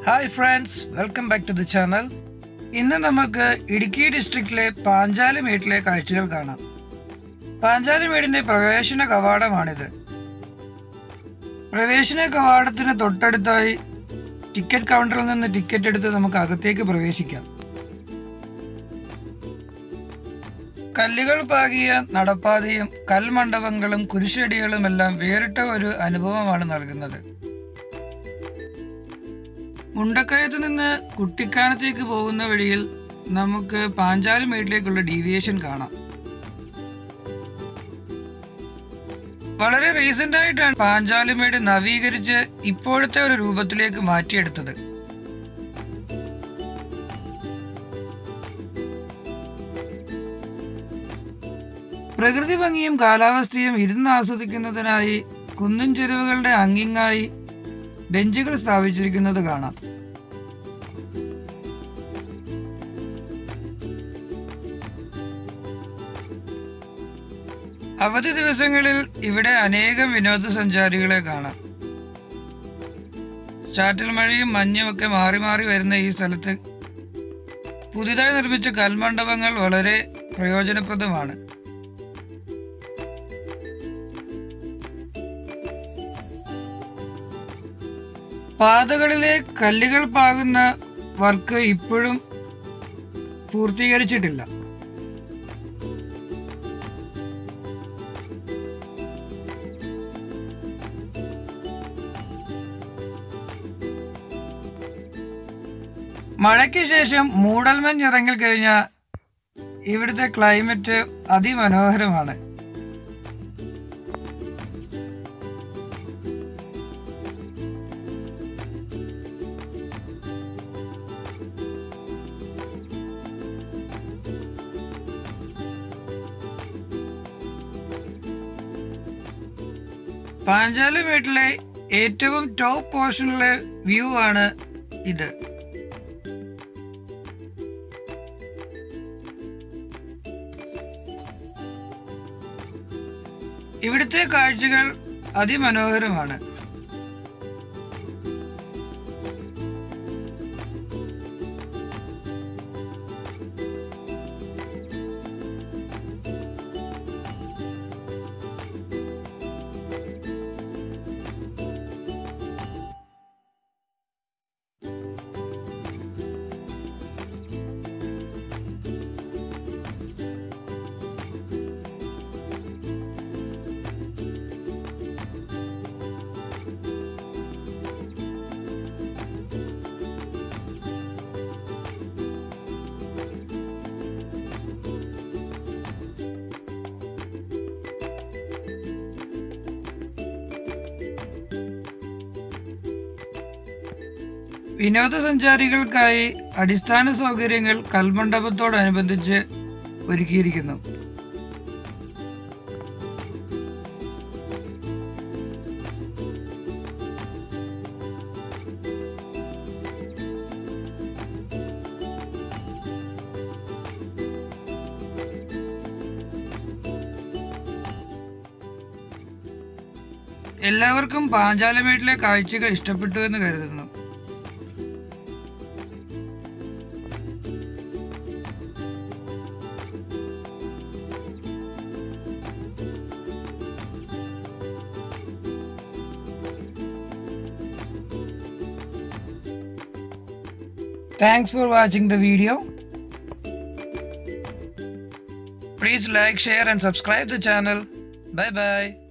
Hi friends welcome back to the channel ഇന്ന് നമുക്ക് ഇടുക്കി ഡിസ്ട്രിക്റ്റിലെ പാഞ്ചാലിമേട്ടിലെ കാഴ്ചകൾ കാണാം പാഞ്ചാലിമേടിന്റെ പ്രവേശന കവാടമാണിത് പ്രവേശന കവാടത്തിന് തൊട്ടടുത്തായി ടിക്കറ്റ് കൗണ്ടറിൽ നിന്ന് ടിക്കറ്റ് എടുത്ത് നമുക്ക് അകത്തേക്ക് പ്രവേശിക്കാം കല്ലുകൾ പാകിയ നടപ്പാതയും കൽമണ്ഡപങ്ങളും കുരിശടികളും എല്ലാം വേറിട്ട ഒരു അനുഭവമാണ് നൽകുന്നത് മുണ്ടക്കയത്ത് നിന്ന് കുട്ടിക്കാനത്തേക്ക് പോകുന്ന വഴിയിൽ നമുക്ക് പാഞ്ചാലിമേട്ടിലേക്കുള്ള ഡീവിയേഷൻ കാണാം വളരെ റീസെന്റ് ആയിട്ടാണ് പാഞ്ചാലിമേട് നവീകരിച്ച് ഇപ്പോഴത്തെ ഒരു രൂപത്തിലേക്ക് മാറ്റിയെടുത്തത് പ്രകൃതി ഭംഗിയും കാലാവസ്ഥയും ഇരുന്ന് ആസ്വദിക്കുന്നതിനായി കുന്നിൻ ചെരുവുകളുടെ അങ്ങിങ്ങായി ബെഞ്ചുകൾ സ്ഥാപിച്ചിരിക്കുന്നത് കാണാം അവധി ദിവസങ്ങളിൽ ഇവിടെ അനേകം വിനോദസഞ്ചാരികളെ കാണാം ചാറ്റൽ മഴയും മഞ്ഞും ഒക്കെ മാറി മാറി വരുന്ന ഈ സ്ഥലത്ത് പുതിയതായി നിർമ്മിച്ച കൽമണ്ഡപങ്ങൾ വളരെ പ്രയോജനപ്രദമാണ് പാതകളിലെ കല്ലുകൾ പാകുന്ന വർക്ക് ഇപ്പോഴും പൂർത്തീകരിച്ചിട്ടില്ല മഴയ്ക്ക് ശേഷം മൂടൽമഞ്ഞ് ഇറങ്ങിക്കഴിഞ്ഞാൽ ഇവിടുത്തെ ക്ലൈമറ്റ് അതിമനോഹരമാണ് പാഞ്ചാലി വീട്ടിലെ ഏറ്റവും ടോപ്പ് പോർഷനിലെ വ്യൂ ആണ് ഇത് ഇവിടുത്തെ കാഴ്ചകൾ അതിമനോഹരമാണ് വിനോദസഞ്ചാരികൾക്കായി അടിസ്ഥാന സൗകര്യങ്ങൾ കൽമണ്ഡപത്തോടനുബന്ധിച്ച് ഒരുക്കിയിരിക്കുന്നു എല്ലാവർക്കും പാഞ്ചാലമേട്ടിലെ കാഴ്ചകൾ ഇഷ്ടപ്പെട്ടു എന്ന് കരുതുന്നു Thanks for watching the video. Please like, share and subscribe the channel. Bye bye.